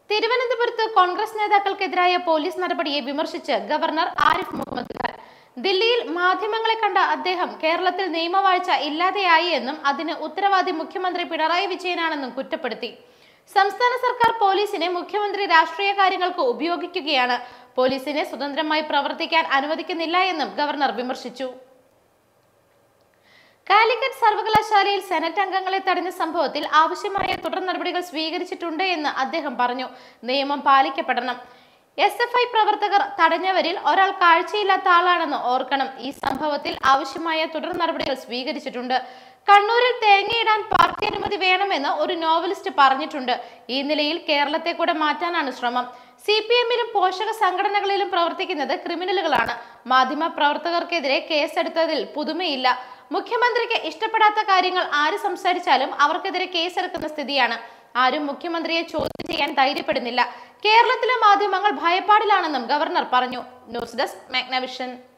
തിരുവനന്തപുരത്ത് കോൺഗ്രസ് നേതാക്കൾക്കെതിരായ പോലീസ് നടപടിയെ വിമർശിച്ച് ഗവർണർ ആരിഫ് മുഹമ്മദ് ഖാൻ ദില്ലിയിൽ മാധ്യമങ്ങളെ കണ്ട അദ്ദേഹം കേരളത്തിൽ നിയമവാഴ്ച ഇല്ലാതെയായി എന്നും അതിന് ഉത്തരവാദി മുഖ്യമന്ത്രി പിണറായി വിജയനാണെന്നും കുറ്റപ്പെടുത്തി സംസ്ഥാന സർക്കാർ പോലീസിനെ മുഖ്യമന്ത്രി രാഷ്ട്രീയ കാര്യങ്ങൾക്ക് ഉപയോഗിക്കുകയാണ് പോലീസിനെ സ്വതന്ത്രമായി പ്രവർത്തിക്കാൻ അനുവദിക്കുന്നില്ല എന്നും ഗവർണർ വിമർശിച്ചു കാലിക്കറ്റ് സർവകലാശാലയിൽ സെനറ്റ് അംഗങ്ങളെ തടഞ്ഞ സംഭവത്തിൽ ആവശ്യമായ തുടർ നടപടികൾ സ്വീകരിച്ചിട്ടുണ്ട് എന്ന് അദ്ദേഹം പറഞ്ഞു നിയമം പാലിക്കപ്പെടണം എസ് എഫ് ഐ പ്രവർത്തകർ തടഞ്ഞവരിൽ ഒരാൾ കാഴ്ചയില്ലാത്ത ആളാണെന്ന് ഓർക്കണം ഈ സംഭവത്തിൽ ആവശ്യമായ തുടർ നടപടികൾ സ്വീകരിച്ചിട്ടുണ്ട് കണ്ണൂരിൽ തേങ്ങയിടാൻ പാർട്ടി അനുമതി വേണമെന്ന് ഒരു നോവലിസ്റ്റ് പറഞ്ഞിട്ടുണ്ട് ഈ നിലയിൽ കേരളത്തെ കൂടെ മാറ്റാനാണ് ശ്രമം സി പി എമ്മിലും പോഷക സംഘടനകളിലും പ്രവർത്തിക്കുന്നത് ക്രിമിനലുകളാണ് മാധ്യമ പ്രവർത്തകർക്കെതിരെ കേസെടുത്തതിൽ പുതുമയില്ല മുഖ്യമന്ത്രിക്ക് ഇഷ്ടപ്പെടാത്ത കാര്യങ്ങൾ ആര് സംസാരിച്ചാലും അവർക്കെതിരെ കേസെടുക്കുന്ന സ്ഥിതിയാണ് ആരും മുഖ്യമന്ത്രിയെ ചോദ്യം ചെയ്യാൻ ധൈര്യപ്പെടുന്നില്ല കേരളത്തിലെ മാധ്യമങ്ങൾ ഭയപ്പാടിലാണെന്നും ഗവർണർ പറഞ്ഞു ന്യൂസ് ഡെസ്ക് മാഗ്നവിഷൻ